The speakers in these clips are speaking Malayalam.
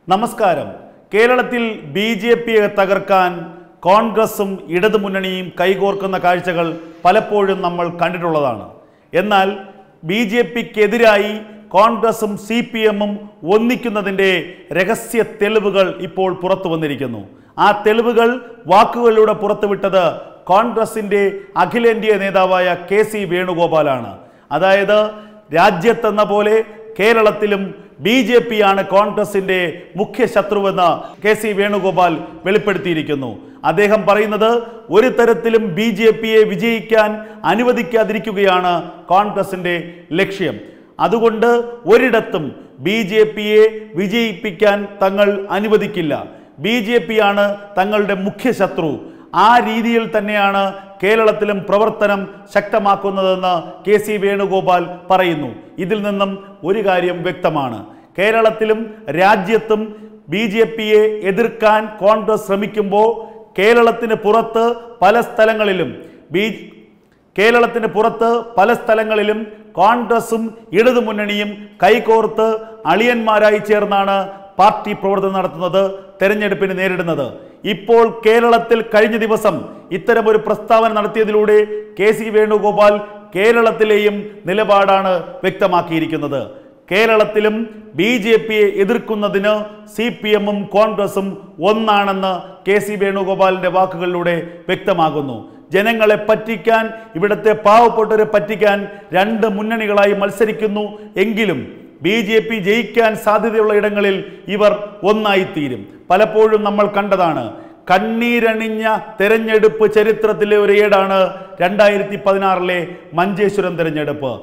നമസ്കാരം കേരളത്തിൽ ബി ജെ പിയെ തകർക്കാൻ കോൺഗ്രസും ഇടതുമുന്നണിയും കൈകോർക്കുന്ന കാഴ്ചകൾ പലപ്പോഴും നമ്മൾ കണ്ടിട്ടുള്ളതാണ് എന്നാൽ ബി ജെ പിക്കെതിരായി കോൺഗ്രസും സി പി എമ്മും ഒന്നിക്കുന്നതിൻ്റെ രഹസ്യ തെളിവുകൾ ഇപ്പോൾ പുറത്തു വന്നിരിക്കുന്നു ആ തെളിവുകൾ വാക്കുകളിലൂടെ പുറത്തുവിട്ടത് കോൺഗ്രസിൻ്റെ അഖിലേന്ത്യാ നേതാവായ കെ സി വേണുഗോപാലാണ് അതായത് രാജ്യത്തെന്ന പോലെ കേരളത്തിലും ബി ജെ പി ആണ് കോൺഗ്രസിന്റെ മുഖ്യ ശത്രുവെന്ന് കെ സി വേണുഗോപാൽ വെളിപ്പെടുത്തിയിരിക്കുന്നു അദ്ദേഹം പറയുന്നത് ഒരു തരത്തിലും ബി ജെ പിയെ വിജയിക്കാൻ അനുവദിക്കാതിരിക്കുകയാണ് കോൺഗ്രസിന്റെ ലക്ഷ്യം അതുകൊണ്ട് ഒരിടത്തും ബി ജെ പിയെ വിജയിപ്പിക്കാൻ തങ്ങൾ അനുവദിക്കില്ല ബി ജെ പി ആണ് തങ്ങളുടെ മുഖ്യ ശത്രു ആ രീതിയിൽ തന്നെയാണ് കേരളത്തിലും പ്രവർത്തനം ശക്തമാക്കുന്നതെന്ന് കെ സി വേണുഗോപാൽ പറയുന്നു ഇതിൽ നിന്നും ഒരു കാര്യം വ്യക്തമാണ് കേരളത്തിലും രാജ്യത്തും ബി ജെ പിയെ എതിർക്കാൻ കോൺഗ്രസ് ശ്രമിക്കുമ്പോൾ കേരളത്തിന് പുറത്ത് പല സ്ഥലങ്ങളിലും ബി കേരളത്തിന് പുറത്ത് പല സ്ഥലങ്ങളിലും കോൺഗ്രസും ഇടതുമുന്നണിയും കൈകോർത്ത് അളിയന്മാരായി ചേർന്നാണ് പാർട്ടി പ്രവർത്തനം നടത്തുന്നത് തെരഞ്ഞെടുപ്പിന് നേരിടുന്നത് ഇപ്പോൾ കേരളത്തിൽ കഴിഞ്ഞ ദിവസം ഇത്തരമൊരു പ്രസ്താവന നടത്തിയതിലൂടെ കെ സി വേണുഗോപാൽ കേരളത്തിലെയും നിലപാടാണ് വ്യക്തമാക്കിയിരിക്കുന്നത് കേരളത്തിലും ബി ജെ പിയെ എതിർക്കുന്നതിന് സി പി എമ്മും കോൺഗ്രസും ഒന്നാണെന്ന് കെ സി വേണുഗോപാലിന്റെ വാക്കുകളിലൂടെ വ്യക്തമാകുന്നു ജനങ്ങളെ പറ്റിക്കാൻ ഇവിടുത്തെ പാവപ്പെട്ടവരെ പറ്റിക്കാൻ രണ്ട് മുന്നണികളായി മത്സരിക്കുന്നു എങ്കിലും ബി ജെ പി ജയിക്കാൻ സാധ്യതയുള്ള ഇടങ്ങളിൽ ഇവർ ഒന്നായിത്തീരും പലപ്പോഴും നമ്മൾ കണ്ടതാണ് കണ്ണീരണിഞ്ഞ തെരഞ്ഞെടുപ്പ് ചരിത്രത്തിലെ ഒരു ഏടാണ് രണ്ടായിരത്തി പതിനാറിലെ മഞ്ചേശ്വരം തെരഞ്ഞെടുപ്പ്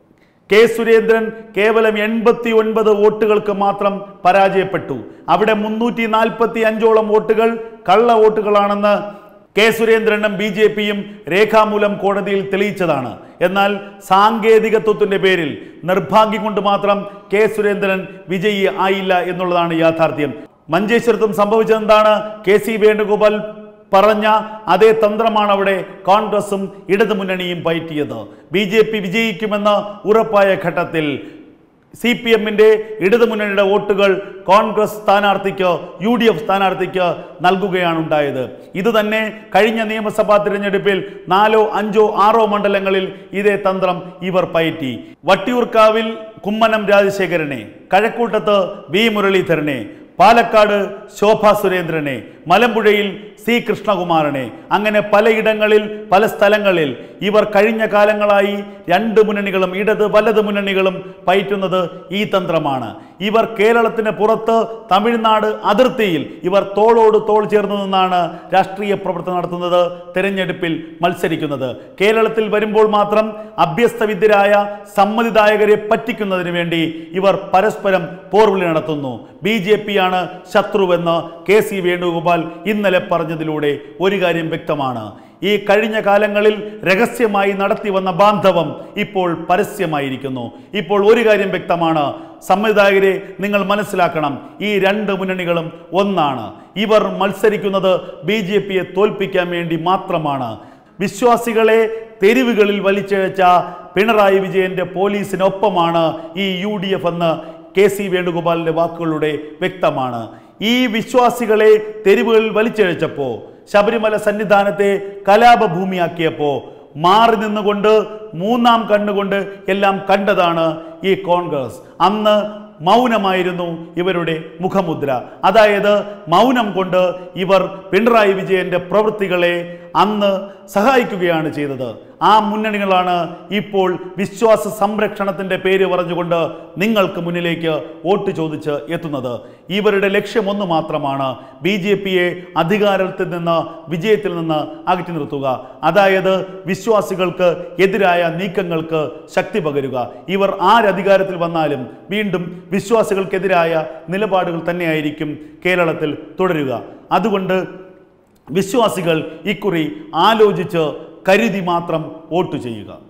കെ സുരേന്ദ്രൻ കേവലം എൺപത്തി ഒൻപത് വോട്ടുകൾക്ക് മാത്രം പരാജയപ്പെട്ടു അവിടെ മുന്നൂറ്റി നാൽപ്പത്തി അഞ്ചോളം വോട്ടുകൾ കള്ള വോട്ടുകളാണെന്ന് കെ സുരേന്ദ്രനും ബി ജെ പിയും രേഖാമൂലം കോടതിയിൽ തെളിയിച്ചതാണ് എന്നാൽ സാങ്കേതികത്വത്തിന്റെ പേരിൽ നിർഭാഗ്യം കൊണ്ട് മാത്രം കെ സുരേന്ദ്രൻ വിജയി ആയില്ല എന്നുള്ളതാണ് യാഥാർത്ഥ്യം മഞ്ചേശ്വരത്തും സംഭവിച്ചതെന്താണ് കെ സി വേണുഗോപാൽ പറഞ്ഞ അതേ തന്ത്രമാണ് അവിടെ കോൺഗ്രസും ഇടതുമുന്നണിയും പയറ്റിയത് ബി ജെ പി വിജയിക്കുമെന്ന് ഉറപ്പായ ഘട്ടത്തിൽ സി പി എമ്മിൻ്റെ ഇടതുമുന്നണിയുടെ വോട്ടുകൾ കോൺഗ്രസ് സ്ഥാനാർത്ഥിക്ക് യു ഡി എഫ് സ്ഥാനാർത്ഥിക്ക് നൽകുകയാണ് ഉണ്ടായത് ഇത് തന്നെ കഴിഞ്ഞ നിയമസഭാ തിരഞ്ഞെടുപ്പിൽ നാലോ അഞ്ചോ ആറോ മണ്ഡലങ്ങളിൽ ഇതേ തന്ത്രം ഇവർ പയറ്റി വട്ടിയൂർക്കാവിൽ കുമ്മനം രാജശേഖരനെ കഴക്കൂട്ടത്ത് വി മുരളീധരനെ പാലക്കാട് ശോഭ സുരേന്ദ്രനെ മലമ്പുഴയിൽ സി കൃഷ്ണകുമാറിനെ അങ്ങനെ പലയിടങ്ങളിൽ പല സ്ഥലങ്ങളിൽ ഇവർ കഴിഞ്ഞ കാലങ്ങളായി രണ്ട് മുന്നണികളും ഇടത് വലത് മുന്നണികളും പയറ്റുന്നത് ഈ തന്ത്രമാണ് ഇവർ കേരളത്തിന് പുറത്ത് തമിഴ്നാട് അതിർത്തിയിൽ ഇവർ തോളോട് തോൾ ചേർന്ന് നിന്നാണ് രാഷ്ട്രീയ പ്രവർത്തനം നടത്തുന്നത് തെരഞ്ഞെടുപ്പിൽ മത്സരിക്കുന്നത് കേരളത്തിൽ വരുമ്പോൾ മാത്രം അഭ്യസ്തവിദ്യരായ സമ്മതിദായകരെ പറ്റിക്കുന്നതിന് വേണ്ടി ഇവർ പരസ്പരം പോർവിളി നടത്തുന്നു ബി ജെ പിയാണ് ശത്രുവെന്ന് കെ സി വേണുഗോപാൽ ഇന്നലെ പറഞ്ഞതിലൂടെ ഒരു കാര്യം വ്യക്തമാണ് ഈ കഴിഞ്ഞ കാലങ്ങളിൽ രഹസ്യമായി നടത്തി വന്ന ബാന്ധവം ഇപ്പോൾ പരസ്യമായിരിക്കുന്നു ഇപ്പോൾ ഒരു കാര്യം വ്യക്തമാണ് സംവിധായകരെ നിങ്ങൾ മനസ്സിലാക്കണം ഈ രണ്ട് മുന്നണികളും ഒന്നാണ് ഇവർ മത്സരിക്കുന്നത് ബി ജെ പിയെ തോൽപ്പിക്കാൻ വേണ്ടി മാത്രമാണ് വിശ്വാസികളെ തെരുവുകളിൽ വലിച്ചിഴച്ച പിണറായി വിജയന്റെ പോലീസിനൊപ്പമാണ് ഈ യു ഡി എഫ് എന്ന് കെ സി വേണുഗോപാലിന്റെ വാക്കുകളിലൂടെ വ്യക്തമാണ് ഈ വിശ്വാസികളെ തെരുവുകളിൽ വലിച്ചിഴച്ചപ്പോൾ ശബരിമല സന്നിധാനത്തെ കലാപഭൂമിയാക്കിയപ്പോൾ മാറി നിന്നുകൊണ്ട് മൂന്നാം കണ്ണുകൊണ്ട് എല്ലാം കണ്ടതാണ് ഈ കോൺഗ്രസ് അന്ന് മൗനമായിരുന്നു ഇവരുടെ മുഖമുദ്ര അതായത് മൗനം കൊണ്ട് ഇവർ പിണറായി വിജയന്റെ പ്രവൃത്തികളെ അന്ന് സഹായിക്കുകയാണ് ചെയ്തത് ആ മുന്നണികളാണ് ഇപ്പോൾ വിശ്വാസ സംരക്ഷണത്തിന്റെ പേര് പറഞ്ഞുകൊണ്ട് നിങ്ങൾക്ക് മുന്നിലേക്ക് വോട്ട് ചോദിച്ച് എത്തുന്നത് ഇവരുടെ ലക്ഷ്യം ഒന്ന് മാത്രമാണ് ബി ജെ പിയെ അധികാരത്തിൽ നിന്ന് വിജയത്തിൽ നിന്ന് അകറ്റി നിർത്തുക അതായത് വിശ്വാസികൾക്ക് എതിരായ നീക്കങ്ങൾക്ക് ശക്തി പകരുക ഇവർ ആരധികാരത്തിൽ വന്നാലും വീണ്ടും വിശ്വാസികൾക്കെതിരായ നിലപാടുകൾ തന്നെയായിരിക്കും കേരളത്തിൽ തുടരുക അതുകൊണ്ട് വിശ്വാസികൾ ഇക്കുറി ആലോചിച്ച് കരുതി മാത്രം വോട്ട് ചെയ്യുക